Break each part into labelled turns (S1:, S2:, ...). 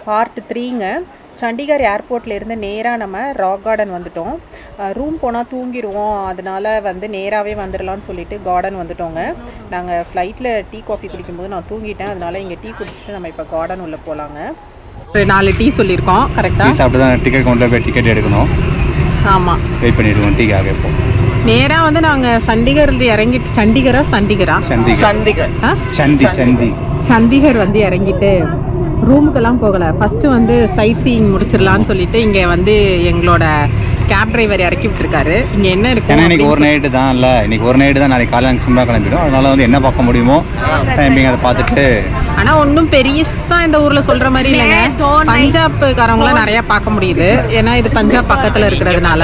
S1: Part த்ரீங்க Chandigarh ஏர்போர்ட்லேருந்து நேராக நம்ம rock garden வந்துட்டோம் ரூம் போனால் தூங்கிடுவோம் அதனால வந்து நேராகவே வந்துடலாம்னு சொல்லிட்டு கார்டன் வந்துட்டோங்க நாங்கள் ஃப்ளைட்டில் டீ காஃபி குடிக்கும்போது நான் தூங்கிட்டேன் அதனால இங்கே டீ குடிச்சிட்டு நம்ம இப்போ கார்டன் உள்ளே போகலாங்க ஒரு நாலு டீ சொல்லியிருக்கோம்
S2: டீ
S1: கரெக்டாக
S2: சாப்பிட்டு தான் டிக்கெட் கொண்டு போய் டிக்கெட் எடுக்கணும்
S1: ஆமாம்
S2: வெயிட் பண்ணிடுவோம் டீக்காக இப்போ
S1: நேராக வந்து நாங்கள் சண்டிகரில் இறங்கிட்டு சண்டிகரா சண்டிகரா
S2: சண்டிகர்
S1: ஆ
S2: சந்தி சந்தி
S1: சண்டிகர் வந்து இறங்கிட்டு ரூமுக்கெல்லாம் போகலை ஃபஸ்ட்டு வந்து சைட் சீயிங் முடிச்சிடலான்னு சொல்லிட்டு இங்கே வந்து எங்களோட கேப் டிரைவர் இறக்கி விட்டுருக்காரு இங்கே என்ன இருக்கு
S2: ஏன்னா இன்னைக்கு ஒரு நைட்டு தான் இல்லை இன்னைக்கு ஒரு நைட்டு தான் நாளைக்கு காலையில் சிம்லா கிளம்பிடும் அதனால வந்து என்ன பார்க்க முடியுமோ டைமிங் அதை பார்த்துட்டு
S1: ஆனால் ஒன்றும் பெருசா இந்த ஊரில் சொல்கிற மாதிரி இல்லைங்க பஞ்சாப்காரவங்களாம் நிறையா பார்க்க முடியுது ஏன்னா இது பஞ்சாப் பக்கத்தில் இருக்கிறதுனால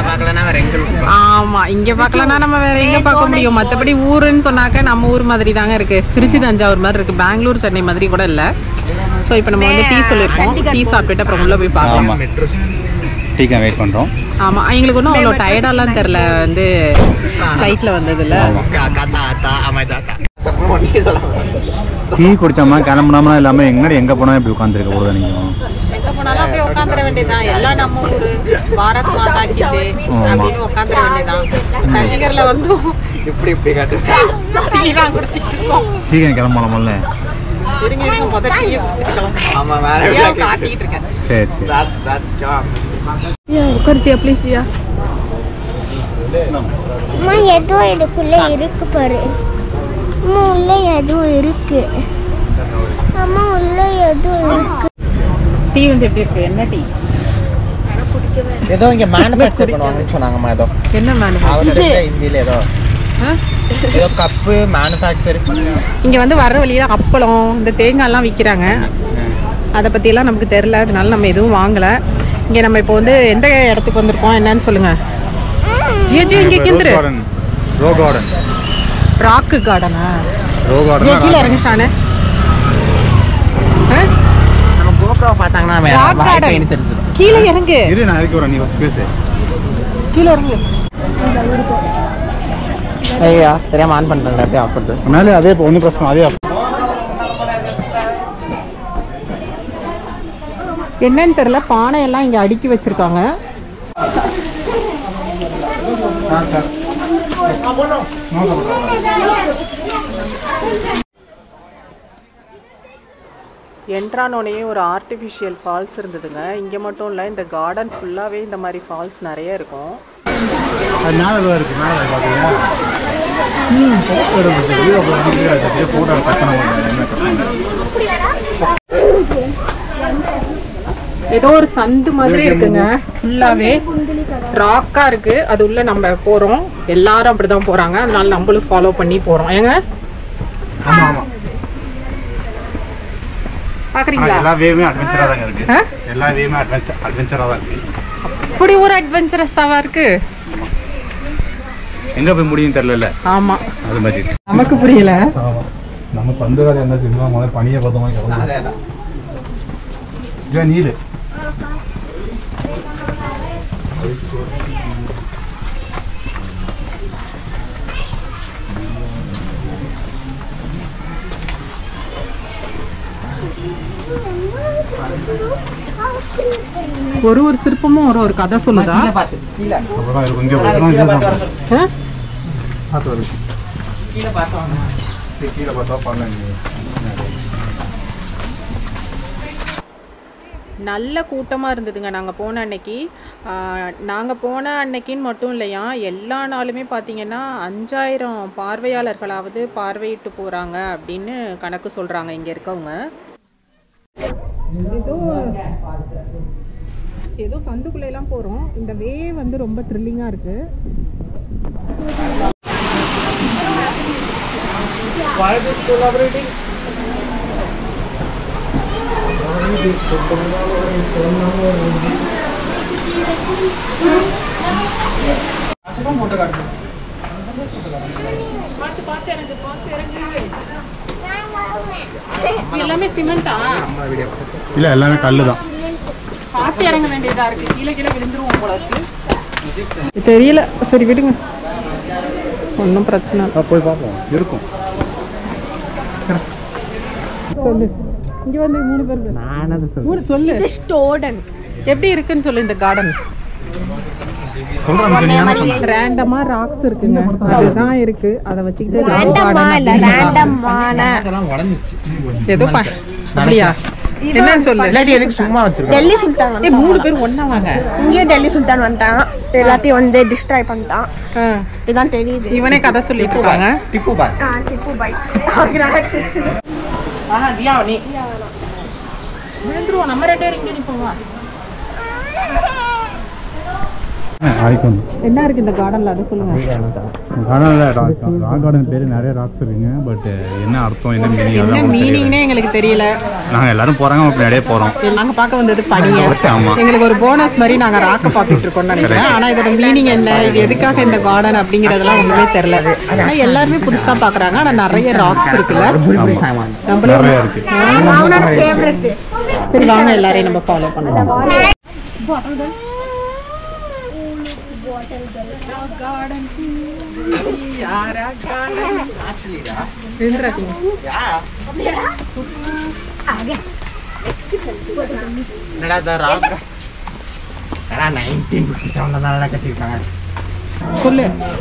S1: ஆமாம் இங்கே பார்க்கலன்னா நம்ம வேற எங்கே பார்க்க முடியும் மற்றபடி ஊருன்னு சொன்னாக்க நம்ம ஊர் மாதிரி தாங்க இருக்குது திருச்சி தஞ்சாவூர் மாதிரி இருக்குது பெங்களூர் சென்னை மாதிரி கூட இல்லை ஸோ இப்போ நம்ம வந்து டீ சொல்லியிருக்கோம் டீ சாப்பிட்டுட்டு அப்புறம் உள்ளே போய் பார்க்கலாம்
S2: ஆமாம் டீக்காக வெயிட் பண்ணுறோம்
S1: ஆமா எங்களுக்கு ஒன்றும் அவ்வளோ டயர்டாலாம் தெரில வந்து ஃப்ளைட்டில் வந்ததில்ல
S2: டீ குடிச்சோம்னா கிளம்புனோம்னா இல்லாமல் எங்கடி எங்கே போனால் இப்படி உட்காந்துருக்க போடுதா நீங்கள்
S1: எங்கே போனாலும் அப்படியே உட்காந்துட வேண்டியதுதான் எல்லாம் நம்ம ஊர் பாரத் மாதா கிஜே அப்படின்னு உட்காந்துட வேண்டியதுதான் சண்டிகரில் வந்து
S3: இப்படி இப்படி காட்டு
S1: டீ தான் குடிச்சிட்டு இருக்கோம்
S2: சீக்கிரம் கிளம்பலாமல்ல
S1: இருங்க இருங்க முதல் டீயை குடிச்சிருக்கலாம்
S3: ஆமா மேல
S1: ஐயா காட்டிட்டு இருக்கேன்
S2: சரி சரி
S3: ராத் ராத் ஜாம்
S1: ஐயா உட்காருச்சியா ப்ளீஸ் ஐயா
S4: அம்மா ஏதோ இதுக்குள்ள இருக்கு பாரு அம்மா உள்ள ஏதோ இருக்கு அம்மா உள்ள ஏதோ இருக்கு
S1: டீ வந்து எப்படி இருக்கு என்ன டீ
S3: ஏதோ இங்க மேனுஃபேக்சர் பண்ணுவாங்கன்னு சொன்னாங்கம்மா ஏதோ
S1: என்ன மேனு
S3: அவர்கிட்ட ஹிந்தியில ஏதோ ஏதோ கப்பு மேனுஃபேக்சர்
S1: இங்கே வந்து வர வழியில அப்பளம் இந்த தேங்காய்லாம் விற்கிறாங்க அதை பற்றியெல்லாம் நமக்கு தெரில அதனால நம்ம எதுவும் வாங்கலை இங்கே நம்ம இப்போ வந்து எந்த இடத்துக்கு வந்திருக்கோம் என்னன்னு சொல்லுங்க ஜியோ ஜியோ இங்கே கிந்துரு
S2: கார்டன் ரோ கார்டன்
S1: ராக்கு கார்டனா
S2: ரோ
S1: ஜியோ கீழே
S2: கார்டன்
S1: இறங்கு ஷானு ஆ?
S3: நம்ம கோப்ரோ பார்த்தாங்கன்னா
S1: ராக் கார்டன் கீழே இறங்கு
S2: இரு நான் அதுக்கு வரேன் நீ ஃபஸ்ட் பேசு
S1: கீழே இறங்கு
S3: ஐயா தெரியாம ஆன் பண்ணிட்டேன் அப்படியே ஆஃப் பண்ணிட்டு
S2: மேலே அதே ஒன்றும் பிரச்சனை அதே
S1: என்னன்னு தெரியல பானையெல்லாம் இங்கே அடுக்கி வச்சிருக்காங்க என்ட்ரானோடனே ஒரு ஆர்டிஃபிஷியல் ஃபால்ஸ் இருந்ததுங்க இங்கே மட்டும் இல்லை இந்த கார்டன் ஃபுல்லாகவே இந்த மாதிரி ஃபால்ஸ் நிறைய இருக்கும்
S2: அது மேலே தான் இருக்குது மேலே பார்த்தீங்கன்னா ஃபோட்டோ கட் பண்ண முடியல என்ன கட் பண்ண
S1: ஏதோ ஒரு சந்து மாதிரி இருக்குங்க ஃபுல்லாவே ராக்கா இருக்கு அது உள்ள நம்ம போறோம் எல்லாரும் அப்படிதான் போறாங்க அதனால நம்மளும் ஃபாலோ பண்ணி போறோம் ஏங்க
S2: ஆமாம் ஆமாம்
S1: பாக்குறீங்களா
S2: எல்லா வேவுமே அட்வென்ச்சராக தாங்க இருக்கு
S1: ஆ?
S2: எல்லா வேவுமே அட்வென்ச்சர் அட்வென்ச்சராக தான் இருக்கு
S1: இப்படி ஒரு அட்வென்ச்சரஸாவா இருக்கு
S2: எங்கே போய் முடியும் தெரில
S1: ஆமா
S2: அது மாதிரி இருக்கு
S1: நமக்கு புரியல
S2: ஆமாம் நமக்கு வந்த வேலை என்ன தெரியுமா முதல்ல பனியை பார்த்தோமா கிளம்பும் நீரு
S1: ஒரு ஒரு சிற்பமும் ஒரு ஒரு கதை சொல்லுதா
S2: அப்புறம் இருக்கும் இங்கே பார்த்தோம்னா இதுதான்
S1: ஆ?
S2: பார்த்து வருது
S3: கீழே பார்த்தோம்
S2: சரி, கீழே பார்த்தா பண்ணல
S1: நல்ல கூட்டமாக இருந்ததுங்க நாங்கள் போன அன்னைக்கு நாங்கள் போன அன்னைக்குன்னு மட்டும் இல்லையா எல்லா நாளுமே பார்த்தீங்கன்னா அஞ்சாயிரம் பார்வையாளர்களாவது பார்வையிட்டு போகிறாங்க அப்படின்னு கணக்கு சொல்கிறாங்க இங்கே இருக்கவங்க ஏதோ ஏதோ சந்துக்குள்ள எல்லாம் போகிறோம் இந்த வே வந்து ரொம்ப த்ரில்லிங்காக இருக்குது பார்த்து பார்த்து எனக்கு பார்த்து இறங்கு எல்லாமே சிமெண்டா
S2: இல்லை எல்லாமே கல் தான்
S1: பார்த்து இறங்க வேண்டியதா இருக்கு கீழே கீழே விழுந்துருவோம் போல இருக்கு தெரியல சரி விடுங்க ஒன்றும் பிரச்சனை இல்லை
S2: போய் பார்ப்போம் இருக்கும்
S1: சொல்லு இங்க வந்து மூணு பேர்
S3: நான் என்னது சொல்றேன்
S1: மூணு சொல்லு
S4: ஸ்டோடன்
S1: எப்படி இருக்குன்னு சொல்லு இந்த கார்டன்
S3: சொல்றேன்
S1: ரேண்டமா ராக்ஸ் இருக்குங்க அதுதான் இருக்கு அதை வச்சுக்கிட்டு rock
S4: ரேண்டமா
S1: garden
S4: இல்ல
S1: அப்படின்னு சொல்றாங்க.
S4: ரேண்டமான
S3: அதெல்லாம் உடஞ்சிச்சு
S1: ஏதோ ப- அப்படியா என்னன்னு சொல்லு
S3: இல்லாட்டி எதுக்கு சும்மா வச்சிருக்கோம்
S4: டெல்லி சுல்தான்
S1: ஏய், மூணு பேர் ஒண்ணா வாங்க
S4: இங்கேயும் டெல்லி சுல்தான் வந்துட்டான் எல்லாத்தையும் வந்து டிஸ்ட்ராய் பண்ணிட்டான்
S1: ஆ,
S4: இதுதான் தெரியுது
S1: இவனே கதை சொல்லிட்டு இருக்காங்க
S3: டிப்பு பாய்
S4: திப்பு பை
S1: ஆஹா தியா நீ விழுந்துருவோம் நம்ம ரெண்டு பேரும் இங்கே நிப்போம்
S2: நாளைக்கு வந்து
S1: என்ன இருக்கு இந்த கார்டன்ல அது சொல்லுங்க
S2: கார்டனில் ராக் ராக் கார்டன் பேர் நிறைய ராக்ஸ் இருக்குங்க பட் என்ன அர்த்தம் என்ன மீனிங்
S1: என்ன
S2: அதெல்லாம்
S1: மீனிங்னே எங்களுக்கு தெரியல
S2: நாங்கள் எல்லாரும் போகிறாங்க நம்ம பின்னாடியே போகிறோம்
S1: நாங்க பார்க்க வந்தது பனிய
S2: ஆமா.
S1: எங்களுக்கு ஒரு போனஸ் மாதிரி நாங்க ராக்க பார்த்துட்டு இருக்கோம்னு நினைக்கிறேன் ஆனா இதோட மீனிங் என்ன இது எதுக்காக இந்த கார்டன் அப்படிங்கறதெல்லாம் ஒண்ணுமே தெரியல ஆனா எல்லாருமே புதுசா பாக்குறாங்க ஆனா நிறைய ராக்ஸ் இருக்குல்ல நம்மளே
S2: நிறைய இருக்கு
S1: சரி வாங்க எல்லாரையும் நம்ம ஃபாலோ பண்ணலாம்
S3: என்னடா இந்த ராக் ஏன்னா நைன்டீன் ஃபிஃப்டி செவனில் தான் கட்டியிருக்காங்க
S1: சொல்லு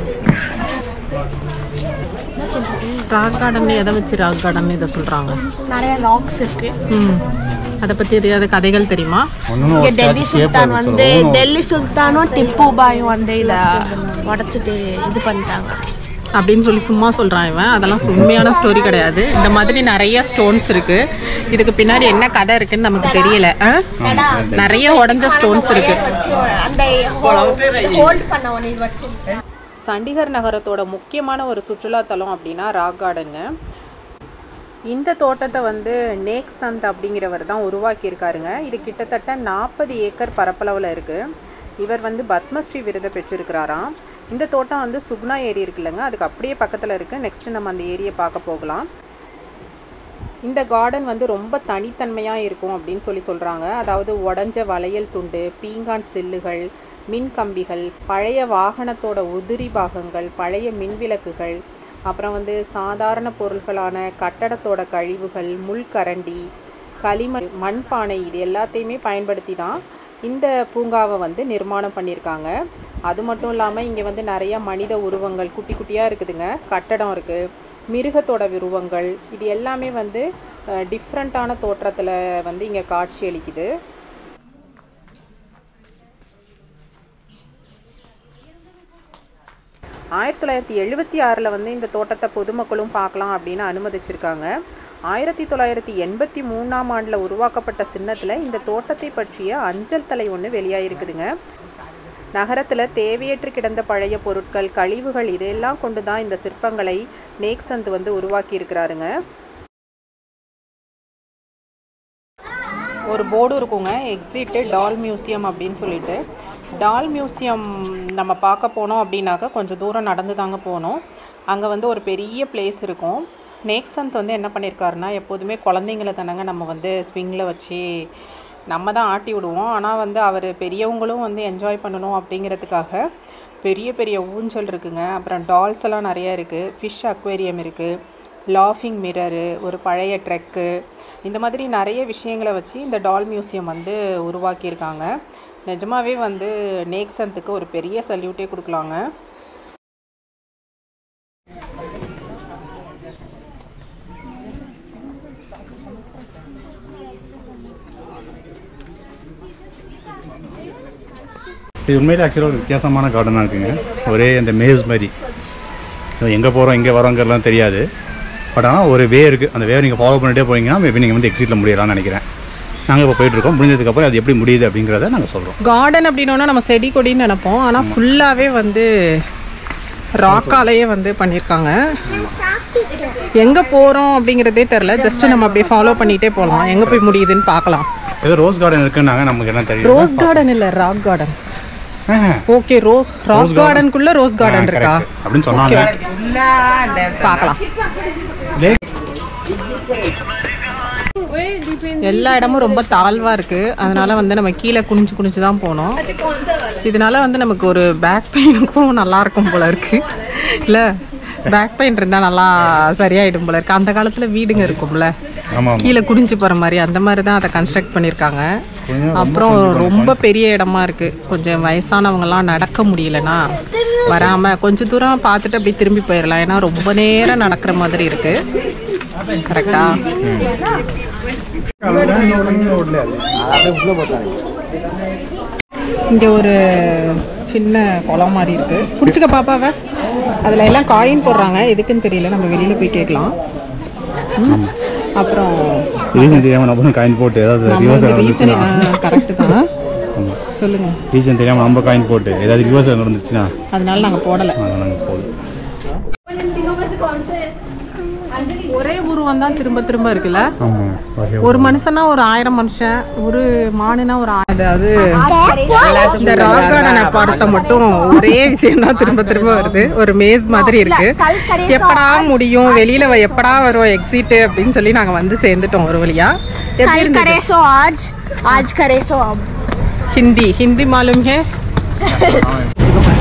S1: ராக் கார்டன் எதை வச்சு ராக் கார்டன் இதை சொல்றாங்க
S4: நிறைய லாக்ஸ் இருக்கு
S1: ம் அதை பத்தி எதையாவது கதைகள் தெரியுமா
S2: ஒன்றும்
S4: இங்க டெல்லி சுல்தான் வந்து டெல்லி சுல்தானும் திப்பு பாயும் வந்து இத உடைச்சிட்டு இது பண்ணிட்டாங்க
S1: அப்படின்னு சொல்லி சும்மா சொல்றான் இவன் அதெல்லாம் உண்மையான ஸ்டோரி கிடையாது இந்த மாதிரி நிறைய ஸ்டோன்ஸ் இருக்கு இதுக்கு பின்னாடி என்ன கதை இருக்குன்னு நமக்கு தெரியல ஆ? நிறைய உடஞ்ச ஸ்டோன்ஸ் இருக்கு
S4: அந்த ஹோல்ட் பண்ண ஒன்று வச்சு
S1: சண்டிகர் நகரத்தோட முக்கியமான ஒரு சுற்றுலாத்தலம் அப்படின்னா ராக் கார்டனுங்க இந்த தோட்டத்தை வந்து நேக் சந்த் அப்படிங்கிறவர் தான் உருவாக்கியிருக்காருங்க இது கிட்டத்தட்ட நாற்பது ஏக்கர் பரப்பளவில் இருக்குது இவர் வந்து பத்மஸ்ரீ விருதை பெற்றிருக்கிறாராம் இந்த தோட்டம் வந்து சுக்னா ஏரி இருக்குல்லங்க அதுக்கு அப்படியே பக்கத்தில் இருக்குது நெக்ஸ்ட் நம்ம அந்த ஏரியை பார்க்க போகலாம் இந்த கார்டன் வந்து ரொம்ப தனித்தன்மையாக இருக்கும் அப்படின்னு சொல்லி சொல்கிறாங்க அதாவது உடஞ்ச வளையல் துண்டு பீங்கான் சில்லுகள் மின் கம்பிகள் பழைய வாகனத்தோட உதிரி பாகங்கள் பழைய மின்விளக்குகள் அப்புறம் வந்து சாதாரண பொருள்களான கட்டடத்தோட கழிவுகள் முள்கரண்டி களிமண் மண்பானை இது எல்லாத்தையுமே பயன்படுத்தி தான் இந்த பூங்காவை வந்து நிர்மாணம் பண்ணியிருக்காங்க அது மட்டும் இல்லாமல் இங்கே வந்து நிறைய மனித உருவங்கள் குட்டி குட்டியாக இருக்குதுங்க கட்டடம் இருக்குது மிருகத்தோட உருவங்கள் இது எல்லாமே வந்து டிஃப்ரெண்ட்டான தோற்றத்தில் வந்து இங்கே காட்சி அளிக்குது ஆயிரத்தி தொள்ளாயிரத்தி எழுபத்தி ஆறில் வந்து இந்த தோட்டத்தை பொதுமக்களும் பார்க்கலாம் அப்படின்னு அனுமதிச்சிருக்காங்க ஆயிரத்தி தொள்ளாயிரத்தி எண்பத்தி மூணாம் ஆண்டில் உருவாக்கப்பட்ட சின்னத்தில் இந்த தோட்டத்தை பற்றிய அஞ்சல் தலை ஒன்று வெளியாகிருக்குதுங்க நகரத்தில் தேவையற்று கிடந்த பழைய பொருட்கள் கழிவுகள் இதையெல்லாம் கொண்டு தான் இந்த சிற்பங்களை நேக்சந்த் வந்து உருவாக்கி இருக்கிறாருங்க ஒரு போர்டு இருக்குங்க எக்ஸிட்டு டால் மியூசியம் அப்படின்னு சொல்லிட்டு டால் மியூசியம் நம்ம பார்க்க போனோம் அப்படின்னாக்கா கொஞ்சம் தூரம் நடந்து தாங்க போகணும் அங்கே வந்து ஒரு பெரிய பிளேஸ் இருக்கும் நேக்சந்த் வந்து என்ன பண்ணியிருக்காருன்னா எப்போதுமே குழந்தைங்கள தானங்க நம்ம வந்து ஸ்விங்கில் வச்சு நம்ம தான் ஆட்டி விடுவோம் ஆனால் வந்து அவர் பெரியவங்களும் வந்து என்ஜாய் பண்ணணும் அப்படிங்கிறதுக்காக பெரிய பெரிய ஊஞ்சல் இருக்குங்க அப்புறம் டால்ஸ் எல்லாம் நிறைய இருக்குது ஃபிஷ் அக்வேரியம் இருக்குது லாஃபிங் மிரரு ஒரு பழைய ட்ரெக்கு இந்த மாதிரி நிறைய விஷயங்களை வச்சு இந்த டால் மியூசியம் வந்து உருவாக்கியிருக்காங்க நிஜமாவே வந்து நேக்சந்துக்கு ஒரு பெரிய சல்யூட்டே கொடுக்கலாங்க
S2: இது உண்மையிலே ஆக்சுவலாக ஒரு வித்தியாசமான கார்டனாக இருக்குங்க ஒரே அந்த மேஸ் மாதிரி எங்கே போகிறோம் எங்கே வரோங்கிறதுலாம் தெரியாது பட் ஆனால் ஒரு வே இருக்குது அந்த வே நீங்கள் ஃபாலோ பண்ணிட்டே போனீங்கன்னா மேபி நீங்கள் வந்து எக்ஸிட்டில் முடியலாம்னு நினைக்கிறேன் நாங்கள் இப்போ போயிட்டுருக்கோம் முடிஞ்சதுக்கப்புறம் அது எப்படி முடியுது அப்படிங்கிறத நாங்கள் சொல்கிறோம்
S1: கார்டன் அப்படின்னோன்னா நம்ம செடி கொடின்னு நினைப்போம் ஆனால் ஃபுல்லாகவே வந்து ராக்காலேயே வந்து பண்ணியிருக்காங்க எங்கே போகிறோம் அப்படிங்கிறதே தெரில ஜஸ்ட் நம்ம அப்படியே ஃபாலோ பண்ணிகிட்டே போகலாம் எங்கே போய் முடியுதுன்னு பார்க்கலாம்
S2: ஏதோ ரோஸ் கார்டன் இருக்குன்னாங்க நமக்கு என்ன தெரியும்
S1: ரோஸ் கார்டன் இல்லை ராக் கார்டன்
S2: ஆஹ்,
S1: ஓகே ரோ ராக் கார்டனுக்குள்ள ரோஸ் கார்டன் இருக்கா
S2: correct. அப்படின்னு சொன்னாங்க
S1: பார்க்கலாம் எல்லா இடமும் ரொம்ப தாழ்வா இருக்கு அதனால வந்து நம்ம கீழே குனிஞ்சு குனிஞ்சு தான் போனோம் இதனால வந்து நமக்கு ஒரு பேக் பெயினுக்கும் நல்லா இருக்கும் போல இருக்கு இல்ல பேக் பெயின் இருந்தா நல்லா சரியாயிடும் போல இருக்கு அந்த காலத்துல வீடுங்க இருக்கும்ல
S2: ஆமாம்
S1: கீழே குடிஞ்சு போற மாதிரி அந்த மாதிரி தான் அதை கன்ஸ்ட்ரக்ட் பண்ணியிருக்காங்க அப்புறம் ரொம்ப பெரிய இடமா இருக்கு கொஞ்சம் வயசானவங்கலாம் நடக்க முடியலனா வராம கொஞ்ச தூரம் பார்த்துட்டு அப்படியே திரும்பி போயிடலாம் ஏன்னா ரொம்ப நேரம் நடக்கிற மாதிரி இருக்கு கரெக்டா இங்க ஒரு சின்ன குளம் மாதிரி இருக்கு பிடிச்சிக்க பாப்பாவை அதுல எல்லாம் காயின் போடுறாங்க எதுக்குன்னு தெரியல நம்ம வெளியில போய் கேட்கலாம் ம். அப்புறம்
S2: ரீசன் தெரியாமல் நம்ம காயின் போட்டு ஏதாவது
S1: நம்ம
S2: ரிவர்ஸ்
S1: வந்து ரீசன்
S2: நடந்துச்சுன்னா
S1: கரெக்ட் தான் சொல்லுங்க
S2: ரீசன் தெரியாமல் நம்ம காயின் போட்டு ஏதாவது ரிவர்ஸ் நடந்துச்சுன்னா
S1: அதனால நாங்க போடல
S2: நாங்கள் நாங்கள் போதும்
S1: ஒரே உருவம் தான் திரும்ப திரும்ப இருக்குல்ல
S2: ஆமாம் ஓகே
S1: ஒரு மனுஷனா ஒரு ஆயிரம் மனுஷன் ஒரு மானுனா ஒரு ஆயிரம் அதாவது இந்த ராக் கார்டனை பார்த்த மட்டும் ஒரே விஷயம் தான் திரும்ப திரும்ப வருது ஒரு மேஸ் மாதிரி இருக்கு எப்படா முடியும் வெளியில வ- எப்படா வரும் எக்ஸிட் அப்படின்னு சொல்லி நாங்க வந்து சேர்ந்துட்டோம் ஒரு வழியா எப்படி
S4: कल
S1: இருந்தது
S4: करे सो आज आज करे सो अब
S1: हिंदी हिंदी मालूम है